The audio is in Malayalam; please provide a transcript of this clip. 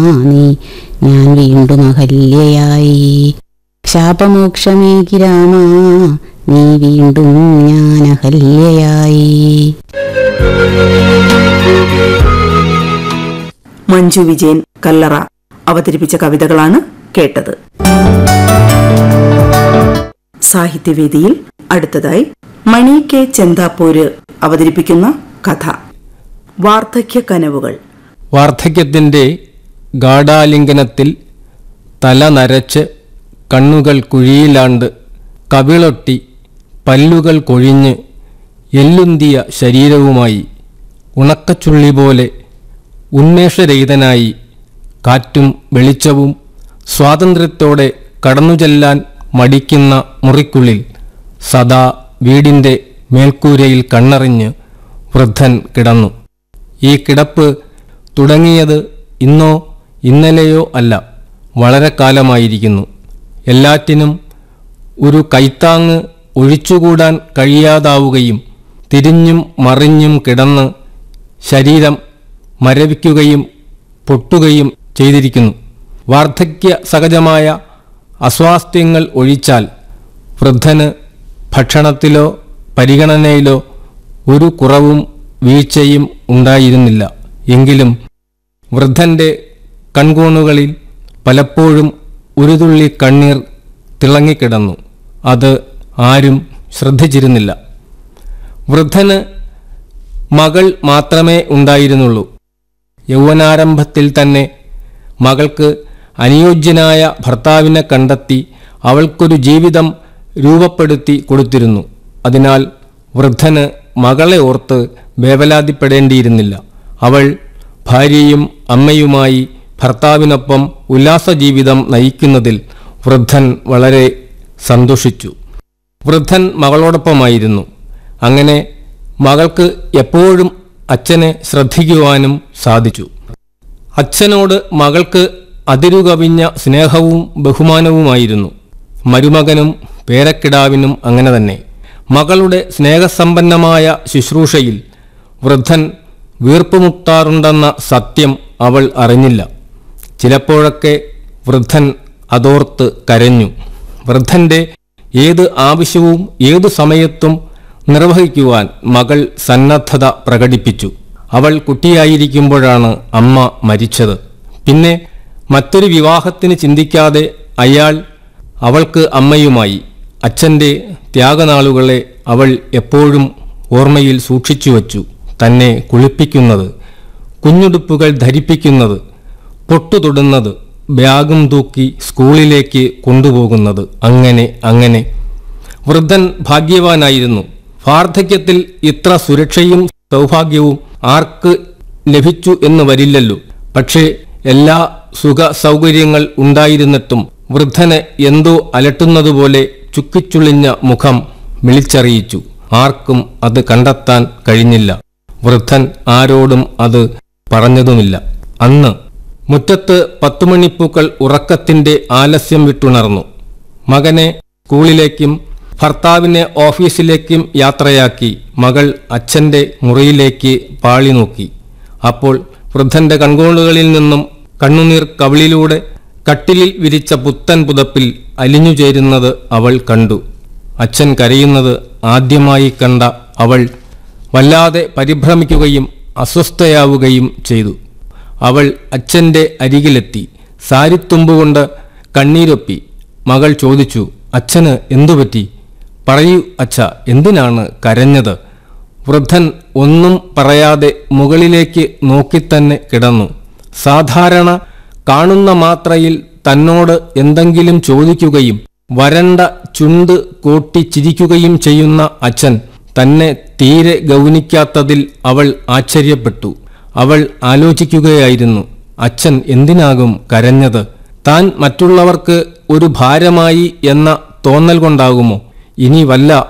നീ ഞാൻ വീണ്ടും അഹല്യയായി ശാപമോക്ഷമേകി രാമ നീ വീണ്ടും ഞാൻ അഹല്യയായി മഞ്ജു വിജയൻ കല്ലറ അവതരിപ്പിച്ച കവിതകളാണ് കേട്ടത് സാഹിത്യവേദിയിൽ അടുത്തതായി മണി കെ ചെന്താപ്പൂര് അവതരിപ്പിക്കുന്ന കഥ വാർദ്ധക്യ കനവുകൾ വാർദ്ധക്യത്തിൻ്റെ ഗാഢാലിംഗനത്തിൽ തല നരച്ച് കണ്ണുകൾ കുഴിയിലാണ്ട് കവിളൊട്ടി പല്ലുകൾ കൊഴിഞ്ഞ് എല്ലുന്തിയ ശരീരവുമായി ഉണക്കച്ചുള്ളി പോലെ ഉന്മേഷരഹിതനായി കാറ്റും വെളിച്ചവും സ്വാതന്ത്ര്യത്തോടെ കടന്നുചെല്ലാൻ മടിക്കുന്ന മുറിക്കുള്ളിൽ സദാ വീടിൻ്റെ മേൽക്കൂരയിൽ കണ്ണറിഞ്ഞ് വൃദ്ധൻ കിടന്നു ഈ കിടപ്പ് തുടങ്ങിയത് ഇന്നോ ഇന്നലെയോ അല്ല വളരെ കാലമായിരിക്കുന്നു എല്ലാറ്റിനും ഒരു കൈത്താങ്ങ് ഒഴിച്ചുകൂടാൻ കഴിയാതാവുകയും തിരിഞ്ഞും മറിഞ്ഞും കിടന്ന് ശരീരം മരവിക്കുകയും പൊട്ടുകയും ചെയ്തിരിക്കുന്നു വാർദ്ധക്യ സഹജമായ അസ്വാസ്ഥ്യങ്ങൾ ഒഴിച്ചാൽ വൃദ്ധന് ഭക്ഷണത്തിലോ പരിഗണനയിലോ ഒരു കുറവും വീഴ്ചയും ഉണ്ടായിരുന്നില്ല എങ്കിലും വൃദ്ധന്റെ കൺകോണുകളിൽ പലപ്പോഴും ഒരു തുള്ളി കണ്ണീർ തിളങ്ങിക്കിടന്നു അത് ആരും ശ്രദ്ധിച്ചിരുന്നില്ല വൃദ്ധന് മകൾ മാത്രമേ ഉണ്ടായിരുന്നുള്ളൂ യൗവനാരംഭത്തിൽ തന്നെ മകൾക്ക് അനുയോജ്യനായ ഭർത്താവിനെ കണ്ടെത്തി അവൾക്കൊരു ജീവിതം രൂപപ്പെടുത്തി കൊടുത്തിരുന്നു അതിനാൽ വൃദ്ധന് മകളെ ഓർത്ത് വേവലാതിപ്പെടേണ്ടിയിരുന്നില്ല അവൾ ഭാര്യയും അമ്മയുമായി ഭർത്താവിനൊപ്പം ഉല്ലാസജീവിതം നയിക്കുന്നതിൽ വൃദ്ധൻ വളരെ സന്തോഷിച്ചു വൃദ്ധൻ മകളോടൊപ്പമായിരുന്നു അങ്ങനെ മകൾക്ക് എപ്പോഴും അച്ഛനെ ശ്രദ്ധിക്കുവാനും സാധിച്ചു അച്ഛനോട് മകൾക്ക് അതിരുകവിഞ്ഞ സ്നേഹവും ബഹുമാനവുമായിരുന്നു മരുമകനും പേരക്കിടാവിനും അങ്ങനെ തന്നെ മകളുടെ സ്നേഹസമ്പന്നമായ ശുശ്രൂഷയിൽ വൃദ്ധൻ വീർപ്പുമുട്ടാറുണ്ടെന്ന സത്യം അവൾ അറിഞ്ഞില്ല ചിലപ്പോഴൊക്കെ വൃദ്ധൻ അതോർത്ത് കരഞ്ഞു വൃദ്ധന്റെ ഏത് ആവശ്യവും ഏതു സമയത്തും നിർവഹിക്കുവാൻ മകൾ സന്നദ്ധത പ്രകടിപ്പിച്ചു അവൾ കുട്ടിയായിരിക്കുമ്പോഴാണ് അമ്മ മരിച്ചത് പിന്നെ മറ്റൊരു വിവാഹത്തിന് ചിന്തിക്കാതെ അയാൾ അവൾക്ക് അമ്മയുമായി അച്ഛൻ്റെ ത്യാഗനാളുകളെ അവൾ എപ്പോഴും ഓർമ്മയിൽ സൂക്ഷിച്ചു വച്ചു തന്നെ കുളിപ്പിക്കുന്നത് കുഞ്ഞുടുപ്പുകൾ ധരിപ്പിക്കുന്നത് പൊട്ടുതൊടുന്നത് ബാഗും തൂക്കി സ്കൂളിലേക്ക് കൊണ്ടുപോകുന്നത് അങ്ങനെ അങ്ങനെ വൃദ്ധൻ ഭാഗ്യവാനായിരുന്നു വാർദ്ധക്യത്തിൽ ഇത്ര സുരക്ഷയും സൗഭാഗ്യവും ആർക്ക് ലഭിച്ചു എന്ന് വരില്ലല്ലോ പക്ഷേ എല്ലാ സുഖ സൗകര്യങ്ങൾ ഉണ്ടായിരുന്നിട്ടും വൃദ്ധനെ എന്തോ അലട്ടുന്നതുപോലെ ചുക്കിച്ചുളിഞ്ഞ മുഖം വിളിച്ചറിയിച്ചു ആർക്കും അത് കണ്ടെത്താൻ കഴിഞ്ഞില്ല വൃദ്ധൻ ആരോടും അത് പറഞ്ഞതുമില്ല അന്ന് മുറ്റത്ത് പത്തുമണിപ്പൂക്കൾ ഉറക്കത്തിന്റെ ആലസ്യം വിട്ടുണർന്നു മകനെ സ്കൂളിലേക്കും ഭർത്താവിനെ ഓഫീസിലേക്കും യാത്രയാക്കി മകൾ അച്ഛന്റെ മുറിയിലേക്ക് പാളി നോക്കി അപ്പോൾ വൃദ്ധന്റെ കൺകോണുകളിൽ നിന്നും കണ്ണുനീർ കവിളിലൂടെ കട്ടിലിൽ വിരിച്ച പുത്തൻ പുതപ്പിൽ അലിഞ്ഞു ചേരുന്നത് അവൾ കണ്ടു അച്ഛൻ കരയുന്നത് ആദ്യമായി കണ്ട അവൾ വല്ലാതെ പരിഭ്രമിക്കുകയും അസ്വസ്ഥയാവുകയും ചെയ്തു അവൾ അച്ഛൻ്റെ അരികിലെത്തി സാരിത്തുമ്പുകൊണ്ട് കണ്ണീരൊപ്പി മകൾ ചോദിച്ചു അച്ഛന് എന്തുപറ്റി പറയൂ അച്ഛ എന്തിനാണ് കരഞ്ഞത് വൃദ്ധൻ ഒന്നും പറയാതെ മുകളിലേക്ക് നോക്കിത്തന്നെ കിടന്നു സാധാരണ കാണുന്ന മാത്രയിൽ തന്നോട് എന്തെങ്കിലും ചോദിക്കുകയും വരണ്ട ചുണ്ട് കോട്ടി ചിരിക്കുകയും ചെയ്യുന്ന അച്ഛൻ തന്നെ തീരെ ഗൗനിക്കാത്തതിൽ അവൾ ആശ്ചര്യപ്പെട്ടു അവൾ ആലോചിക്കുകയായിരുന്നു അച്ഛൻ എന്തിനാകും കരഞ്ഞത് താൻ മറ്റുള്ളവർക്ക് ഒരു ഭാരമായി എന്ന തോന്നൽ കൊണ്ടാകുമോ ഇനി വല്ല